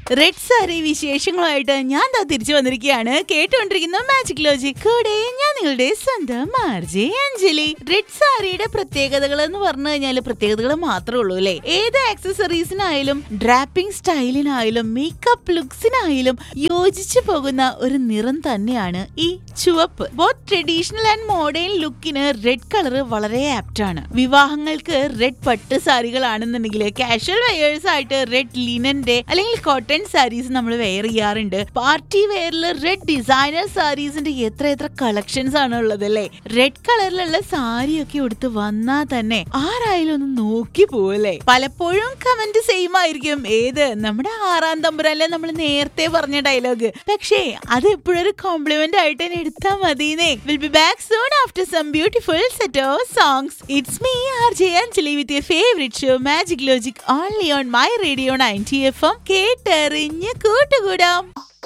red sari വിശേഷങ്ങളുമായിട്ട് ഞാൻ ദാ തിരിച്ചു വന്നിരിക്കുകയാണ് കേട്ടുകൊണ്ടിരിക്കുന്ന മാജിക് ലോജിക് കൂടെ ഞാൻ നിങ്ങളുടെ സ്വന്തം ആർജെ അഞ്ജലി റെഡ് സാരിയുടെ പ്രത്യേകതകൾ എന്ന് പറഞ്ഞു കഴിഞ്ഞാൽ പ്രത്യേകതകൾ മാത്രമേ ഉള്ളൂ അല്ലേ ഏത് ആക്സസറീസിനായാലും ഡ്രാപ്പിംഗ് സ്റ്റൈലിനായാലും മേക്കപ്പ് ലുക്സിനായാലും യോജിച്ചു പോകുന്ന ഒരു നിറം തന്നെയാണ് ഈ ചുവപ്പ് ബോത്ത് ട്രഡീഷണൽ ആൻഡ് മോഡേൺ ലുക്കിന് റെഡ് കളർ വളരെ ആപ്റ്റ് ആണ് വിവാഹങ്ങൾക്ക് റെഡ് പട്ട് സാരികളാണെന്നുണ്ടെങ്കിൽ കാഷ്വൽ വെയേഴ്സ് ആയിട്ട് റെഡ് ലിനന്റെ അല്ലെങ്കിൽ കോട്ടൺ സാരീസ് നമ്മൾ വെയർ ചെയ്യാറുണ്ട് പാർട്ടി വെയറിൽ റെഡ് ഡിസൈനർ സാരീസിന്റെ എത്ര എത്ര കളക്ഷൻസ് ആണ് ഉള്ളത് അല്ലേ റെഡ് കളറിലുള്ള സാരിയൊക്കെ എടുത്ത് വന്നാൽ തന്നെ ആരായാലും ഒന്ന് നോക്കി പോവല്ലേ പലപ്പോഴും കമന്റ് സെയിം ആയിരിക്കും ഏത് നമ്മുടെ ആറാം തമ്പുരല്ലേ നമ്മൾ നേരത്തെ പറഞ്ഞ ഡയലോഗ് പക്ഷേ അത് എപ്പോഴും ഒരു കോംപ്ലിമെന്റ് ആയിട്ട് തന്നെ എടുത്താൽ മതിന്നേ will be back soon after some beautiful set of songs it's me R J Anjali with your favourite show magic logic only on my radio ninety F M കേട്ടറിഞ്ഞ് കൂട്ടുകൂടാം